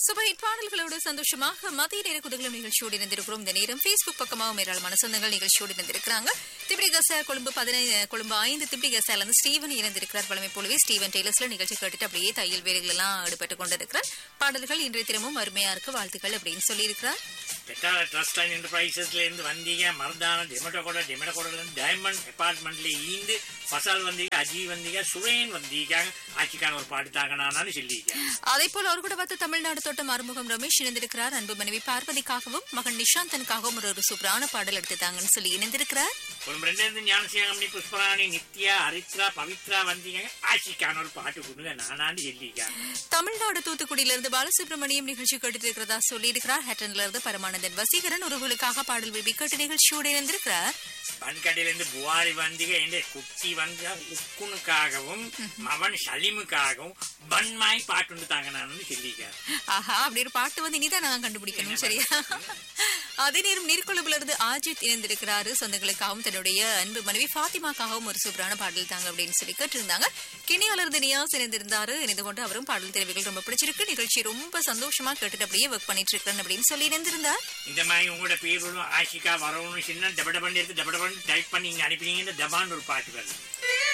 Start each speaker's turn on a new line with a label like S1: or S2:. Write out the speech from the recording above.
S1: சுபஹிட் பாடல்களோடு சந்தோஷமாக மதிய நேர குதகலம் நிகழ்ச்சியோடு இணைந்திருக்கிறோம் இந்த நேரம் Facebook பக்கமாகவும் ஏராளமான சொந்தங்கள் நிகழ்ச்சியோடு இணைந்திருக்கிறாங்க திப்டி கசா கொழும்பு பதினைந்து கொழும்பு ஐந்து திப்டி கசால இருந்து ஸ்டீவன் இணைந்திருக்கிறார் பழமை போலவே ஸ்டீவன் டெய்லர்ஸ்ல நிகழ்ச்சி கேட்டுட்டு அப்படியே தையல் வேலைகள் எல்லாம் ஈடுபட்டு கொண்டிருக்கிறார் பாடல்கள் இன்றைய தினமும் அருமையா இருக்கு வாழ்த்துக்கள் அப்படின்னு சொல்லியிருக்கிறார்
S2: பெட்டால ட்ரஸ்ட் அண்ட் என்டர்பிரைசஸ்ல இருந்து வந்தீங்க மருதான டெமட்டோகோட டெமட்டோகோட டைமண்ட் அபார்ட்மெண்ட்ல ஈந்து பசால் வந்தீங்க அஜி வந்தீங்க சுரேன் வந்தீங்க ஆட்சிக்கான ஒரு பாட்டு தாங்கனான்னு சொல்லியிருக்கேன்
S1: அதே போல அவர் கூட பார்த்து தமிழ்நாடு தோட்டம் அறுமுகம் ரமேஷ் இணைந்திருக்கிறார் அன்பு மனைவி பார்வதிக்காகவும் மகன் நிஷாந்தனுக்காகவும் ஒரு ஒரு சூப்பரான பாடல் எடுத்துட்டாங்கன்னு சொல்லி இணைந்திருக்கிறார்
S2: கொழும்பு ரெண்டு இருந்து ஞானசியாங்கம்னி புஷ்பராணி நித்யா ஹரித்ரா பவித்ரா வந்தீங்க ஆட்சிக்கான ஒரு பாட்டு கொடுங்க நானான்னு சொல்லியிருக்கேன்
S1: தமிழ்நாடு தூத்துக்குடியில இருந்து பாலசுப்ரமணியம் நிகழ்ச்சி கேட்டுட்டு இருக்கிறதா சொல்லி இருக்கிறார் ஹேட்டன்ல இருந்து பரமானந்தன் வசீகரன் உறவுகளுக்காக பாடல் விரும்பி கேட்டு நிகழ்ச்சியோடு இணைந்திருக்கிறார்
S2: பன்கடையில இருந்து புவாரி வந்தீங்க என் குட்டி வந்து உக்குனுக்காகவும் மவன் சலீமுக்காகவும் பன்மாய் பாட்டு வந்து தாங்கனான்னு சொல்லியிருக்கேன்
S1: ஆஹா அப்படி ஒரு பாட்டு வந்து இனிதான் நான் கண்டுபிடிக்கணும் சரியா அதே நேரம் நீர்கொழும்புல இருந்து ஆஜித் இணைந்திருக்கிறாரு சொந்தங்களுக்காகவும் தன்னுடைய அன்பு மனைவி ஃபாத்திமாக்காகவும் ஒரு சூப்பரான பாடல் தாங்க அப்படின்னு சொல்லி கேட்டிருந்தாங்க கிணியால இருந்து நியாஸ் இணைந்திருந்தாரு இணைந்து கொண்டு அவரும் பாடல் தெரிவிகள் ரொம்ப பிடிச்சிருக்கு நிகழ்ச்சி ரொம்ப சந்தோஷமா கேட்டுட்டு அப்படியே ஒர்க் பண்ணிட்டு இருக்கிறேன் அப்படின்னு சொல்லி இணைந்திருந்தார்
S2: இந்த மாதிரி உங்களோட பேரும் ஆஷிகா வரணும் சின்ன டபட பண்ணி எடுத்து டபட பண்ணி டைப் பண்ணி இங்க அனுப்பினீங்கன்னா டபான்னு ஒரு பாட்டு வருது